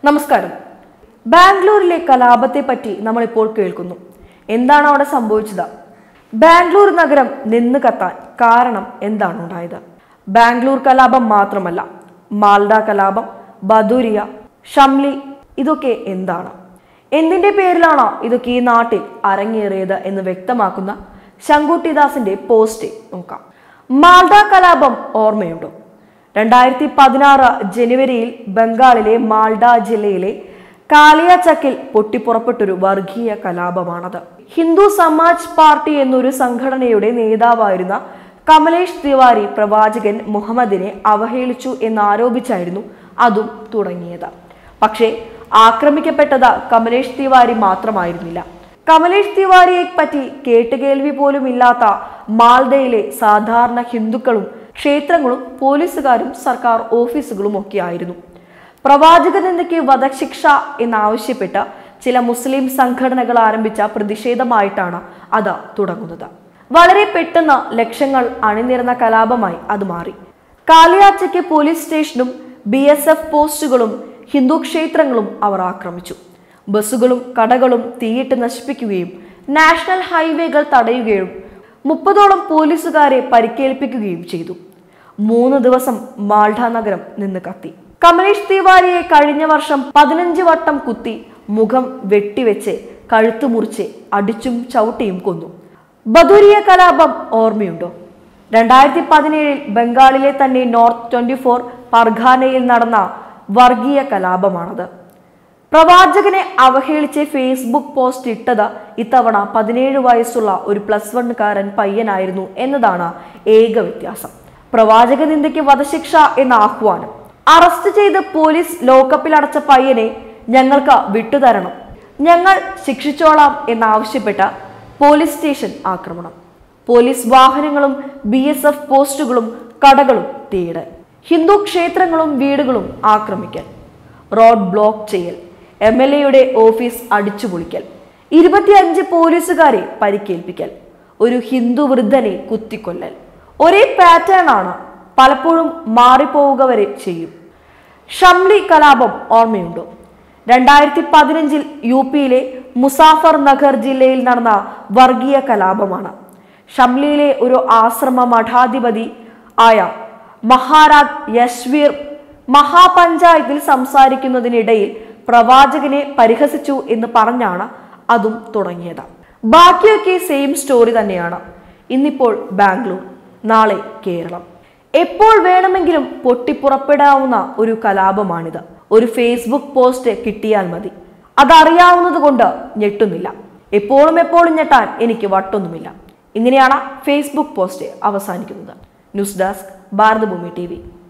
നമസ്കാരം ബാംഗ്ലൂരിലെ കലാപത്തെ പറ്റി നമ്മളിപ്പോൾ കേൾക്കുന്നു എന്താണ് അവിടെ സംഭവിച്ചത് ബാംഗ്ലൂർ നഗരം നിന്ന് കത്താൻ കാരണം എന്താണ് ഉണ്ടായത് ബാംഗ്ലൂർ കലാപം മാത്രമല്ല മാൽഡ കലാപം ബദൂരിയ ഷംലി ഇതൊക്കെ എന്താണ് എന്തിന്റെ പേരിലാണോ ഇതൊക്കെ ഈ നാട്ടിൽ അരങ്ങേറിയത് എന്ന് വ്യക്തമാക്കുന്ന ശങ്കുട്ടിദാസിന്റെ പോസ്റ്റ് നോക്കാം മാൽഡ കലാപം ഓർമ്മയുണ്ടോ രണ്ടായിരത്തി പതിനാറ് ജനുവരിയിൽ ബംഗാളിലെ മാൽഡ ജില്ലയിലെ കാലിയാചക്കിൽ പൊട്ടിപ്പുറപ്പെട്ടൊരു വർഗീയ കലാപമാണത് ഹിന്ദു സമാജ് പാർട്ടി എന്നൊരു സംഘടനയുടെ നേതാവായിരുന്ന കമലേഷ് തിവാരി പ്രവാചകൻ മുഹമ്മദിനെ അവഹേളിച്ചു എന്നാരോപിച്ചായിരുന്നു അതും തുടങ്ങിയത് പക്ഷേ ആക്രമിക്കപ്പെട്ടത് കമലേഷ് തിവാരി മാത്രമായിരുന്നില്ല കമലേഷ് തിവാരിയെ പറ്റി കേട്ടുകേൾവി പോലും ഇല്ലാത്ത മാൽഡയിലെ സാധാരണ ഹിന്ദുക്കളും ക്ഷേത്രങ്ങളും പോലീസുകാരും സർക്കാർ ഓഫീസുകളും ഒക്കെ ആയിരുന്നു പ്രവാചക നിന്ദയ്ക്ക് വധശിക്ഷ എന്നാവശ്യപ്പെട്ട ചില മുസ്ലിം സംഘടനകൾ ആരംഭിച്ച പ്രതിഷേധമായിട്ടാണ് അത് തുടങ്ങുന്നത് വളരെ പെട്ടെന്ന് ലക്ഷങ്ങൾ അണിനിരന്ന കലാപമായി അത് മാറി കാലിയാച്ചയ്ക്ക് പോലീസ് സ്റ്റേഷനും ബി എസ് എഫ് പോസ്റ്റുകളും ഹിന്ദു ക്ഷേത്രങ്ങളും അവർ ആക്രമിച്ചു ബസ്സുകളും കടകളും തീയിട്ട് നശിപ്പിക്കുകയും നാഷണൽ ഹൈവേകൾ തടയുകയും മുപ്പതോളം പോലീസുകാരെ പരിക്കേൽപ്പിക്കുകയും ചെയ്തു മൂന്ന് ദിവസം മാൾഡ നഗരം നിന്ന് കത്തി കമലേഷ് തിവാരിയെ കഴിഞ്ഞ വർഷം പതിനഞ്ച് വട്ടം കുത്തി മുഖം വെട്ടിവെച്ച് കഴുത്തു മുറിച്ച് അടിച്ചും ചവിട്ടിയും കൊന്നു ബദുരിയ കലാപം ഓർമ്മയുണ്ടോ രണ്ടായിരത്തി പതിനേഴിൽ ബംഗാളിലെ തന്നെ നോർത്ത് ട്വന്റി ഫോർ പർഖാനയിൽ നടന്ന വർഗീയ കലാപമാണത് പ്രവാചകനെ അവഹേളിച്ച് ഫേസ്ബുക്ക് പോസ്റ്റ് ഇട്ടത് ഇത്തവണ പതിനേഴ് വയസ്സുള്ള ഒരു പ്ലസ് വണ്ണുകാരൻ പയ്യനായിരുന്നു എന്നതാണ് ഏക വ്യത്യാസം പ്രവാചക നിന്ദയ്ക്ക് വധശിക്ഷ എന്ന ആഹ്വാനം അറസ്റ്റ് ചെയ്ത് പോലീസ് ലോക്കപ്പിൽ അടച്ച പയ്യനെ ഞങ്ങൾക്ക് വിട്ടുതരണം ഞങ്ങൾ ശിക്ഷിച്ചോളാം എന്നാവശ്യപ്പെട്ട പോലീസ് സ്റ്റേഷൻ ആക്രമണം പോലീസ് വാഹനങ്ങളും ബി എസ് എഫ് പോസ്റ്റുകളും കടകളും തീയിട ഹിന്ദു ക്ഷേത്രങ്ങളും വീടുകളും ആക്രമിക്കൽ റോഡ് ബ്ലോക്ക് ചെയ്യൽ എം എൽ എയുടെ ഓഫീസ് അടിച്ചുപൊളിക്കൽ ഇരുപത്തിയഞ്ച് പോലീസുകാരെ പരിക്കേൽപ്പിക്കൽ ഒരു ഹിന്ദു വൃദ്ധനെ കുത്തിക്കൊല്ലൽ ഒരേ പാറ്റേൺ ആണ് പലപ്പോഴും മാറിപ്പോവുക വരെ ചെയ്യും ഷംലി കലാപം ഓർമ്മയുണ്ടോ രണ്ടായിരത്തി പതിനഞ്ചിൽ യു പിയിലെ മുസാഫർ നഗർ ജില്ലയിൽ നടന്ന വർഗീയ കലാപമാണ് ഷംലിയിലെ ഒരു ആശ്രമ മഠാധിപതി ആയ മഹാരാജ് യശ്വീർ മഹാപഞ്ചായത്തിൽ സംസാരിക്കുന്നതിനിടയിൽ പ്രവാചകനെ പരിഹസിച്ചു എന്ന് പറഞ്ഞാണ് അതും തുടങ്ങിയത് ബാക്കിയൊക്കെ സെയിം സ്റ്റോറി തന്നെയാണ് ഇന്നിപ്പോൾ ബാംഗ്ലൂർ നാളെ കേരളം എപ്പോൾ വേണമെങ്കിലും പൊട്ടിപ്പുറപ്പെടാവുന്ന ഒരു കലാപമാണിത് ഒരു ഫേസ്ബുക്ക് പോസ്റ്റ് കിട്ടിയാൽ മതി അതറിയാവുന്നത് കൊണ്ട് ഞെട്ടുന്നില്ല എപ്പോഴും എപ്പോഴും ഞെട്ടാൻ എനിക്ക് വട്ടൊന്നുമില്ല ഇങ്ങനെയാണ് ഫേസ്ബുക്ക് പോസ്റ്റ് അവസാനിക്കുന്നത് ന്യൂസ് ഡെസ്ക് ഭാരതഭൂമി ടി